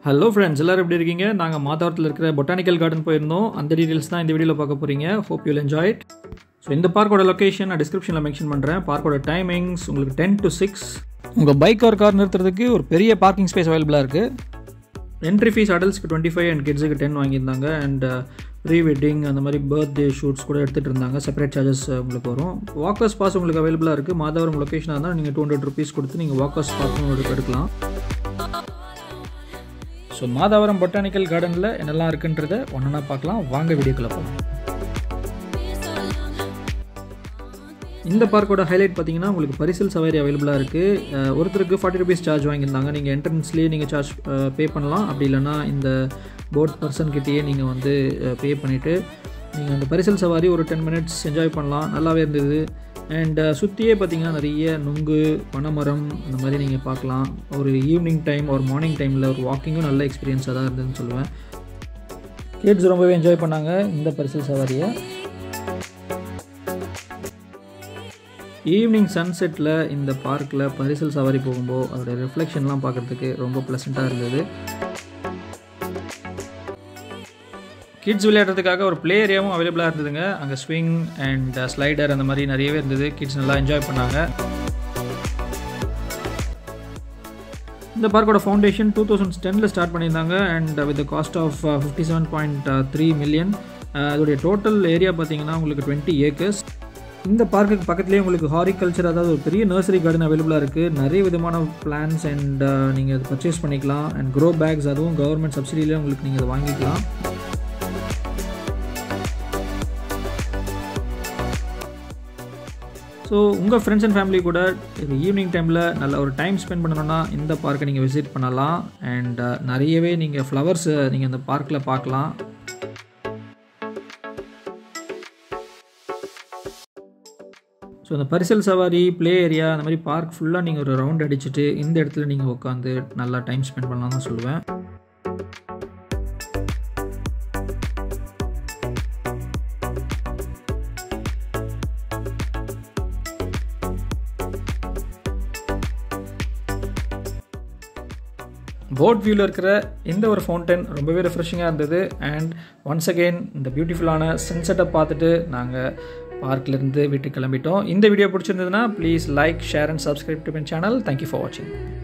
hello friends எல்லோரும் எப்படி இருக்கீங்க நாங்கள் மாதாவரத்தில் இருக்கிற பொட்டானிக்கல் கார்டன் போயிருந்தோம் அந்த டீட்டெயில்ஸ் தான் இந்த வீடியோவில் பார்க்க போகிறீங்க hope you'll enjoy it so இந்த பார்க்கோட லொக்கேஷன் நான் டிஸ்கிரிப்ஷனில் மென்ஷன் பண்ணுறேன் பார்க்கோட டைமிங்ஸ் உங்களுக்கு டென் டு சிக்ஸ் உங்கள் பைக் ஒரு கார் நிறுத்துறதுக்கு ஒரு பெரிய பார்க்கிங் ஸ்பேஸ் அவைலபிளாக இருக்குது என்ட்ரி ஃபீஸ் அடல்ட்ஸ்க்கு டுவெண்ட்டி ஃபைவ் அண்ட் கிட்ஸுக்கு டென் வாங்கியிருந்தாங்க அண்ட் ப்ரீ வெட்டிங் அந்த மாதிரி பர்த்டே ஷூட்ஸ் கூட எடுத்துகிட்டு இருந்தாங்க செப்பரேட் சார்ஜஸ் உங்களுக்கு வரும் வாக்கர்ஸ் பாஸ் உங்களுக்கு அவைலபிளாக இருக்குது மாதவரம் லொக்கேஷனாக இருந்தால் நீங்கள் டூ ஹண்ட்ரட் ருபீஸ் கொடுத்து நீங்கள் வாக்கர்ஸ் பாஸும் உங்களுக்கு எடுக்கலாம் ஸோ மாதாவரம் பொட்டானிக்கல் கார்டனில் என்னெல்லாம் இருக்குன்றதை ஒன்றா பார்க்கலாம் வாங்க வீடியோக்குள்ள போகலாம் இந்த பார்க்கோட ஹைலைட் பார்த்தீங்கன்னா உங்களுக்கு பரிசல் சவாரி அவைலபிளாக இருக்குது ஒருத்தருக்கு ஃபார்ட்டி ருபீஸ் சார்ஜ் வாங்கியிருந்தாங்க நீங்கள் என்ட்ரன்ஸ்லேயே நீங்கள் சார்ஜ் பே பண்ணலாம் அப்படி இல்லைனா இந்த போட் பர்சன்கிட்டேயே நீங்கள் வந்து பே பண்ணிவிட்டு நீங்கள் அந்த பரிசல் சவாரி ஒரு டென் மினிட்ஸ் என்ஜாய் பண்ணலாம் நல்லாவே இருந்தது அண்ட் சுற்றியே பார்த்தீங்கன்னா நிறைய நுங்கு பனைமரம் அந்த மாதிரி நீங்கள் பார்க்கலாம் ஒரு ஈவினிங் டைம் ஒரு மார்னிங் டைமில் ஒரு வாக்கிங்கும் நல்ல எக்ஸ்பீரியன்ஸாக தான் இருந்ததுன்னு சொல்லுவேன் கிட்ஸ் ரொம்பவே என்ஜாய் பண்ணாங்க இந்த பரிசல் சவாரியை ஈவினிங் சன்செட்டில் இந்த பார்க்கில் பரிசல் சவாரி போகும்போது அதோடய ரிஃப்ளெக்ஷன்லாம் பார்க்குறதுக்கு ரொம்ப ப்ளசண்ட்டாக இருந்தது கிட்ஸ் விளையாடுறதுக்காக ஒரு ப்ளே ஏரியாவும் அவைலபிளாக இருந்ததுங்க அங்கே ஸ்விங் அண்ட் ஸ்லைடர் அந்த மாதிரி நிறையவே இருந்தது கிட்ஸ் நல்லா என்ஜாய் பண்ணாங்க இந்த பார்க்கோட ஃபவுண்டேஷன் டூ தௌசண்ட் டெனில் ஸ்டார்ட் பண்ணியிருந்தாங்க and with cost of fifty seven point three million அதோடைய டோட்டல் ஏரியா பார்த்தீங்கன்னா உங்களுக்கு டுவெண்ட்டி ஏக்கர்ஸ் இந்த பார்க்குக்கு பக்கத்துலேயே உங்களுக்கு ஹாரிகல்ச்சர் அதாவது ஒரு பெரிய நர்சரி கார்டன் அவைலபிளாக இருக்குது நிறைய விதமான பிளான்ஸ் அண்ட் நீங்கள் அதை பர்ச்சேஸ் பண்ணிக்கலாம் அண்ட் க்ரோ பேக்ஸ் அதுவும் கவர்மெண்ட் சப்சிடியிலே உங்களுக்கு நீங்கள் அதை வாங்கிக்கலாம் ஸோ உங்கள் ஃப்ரெண்ட்ஸ் அண்ட் ஃபேமிலி கூட இது ஈவினிங் டைமில் நல்ல ஒரு டைம் ஸ்பெண்ட் பண்ணணுன்னா இந்த பார்க்கை நீங்கள் விசிட் பண்ணலாம் அண்ட் நிறையவே நீங்கள் ஃப்ளவர்ஸை நீங்கள் இந்த பார்க்கில் பார்க்கலாம் ஸோ இந்த பரிசல் சவாரி ப்ளே ஏரியா அந்த மாதிரி பார்க் ஃபுல்லாக நீங்கள் ஒரு ரவுண்ட் அடிச்சுட்டு இந்த இடத்துல நீங்கள் உட்காந்து நல்லா டைம் ஸ்பெண்ட் பண்ணலாம் தான் சொல்லுவேன் போட் வியூவில் இருக்கிற இந்த ஒரு ஃபவுண்டன் ரொம்பவே ரெஃப்ரெஷிங்காக இருந்தது அண்ட் ஒன்ஸ் அகெயின் இந்த பியூட்டிஃபுல்லான சன்செட்டை பார்த்துட்டு நாங்கள் பார்க்லேருந்து வீட்டுக்கு கிளம்பிட்டோம் இந்த வீடியோ பிடிச்சிருந்ததுன்னா please like share and subscribe to my channel thank you for வாட்சிங்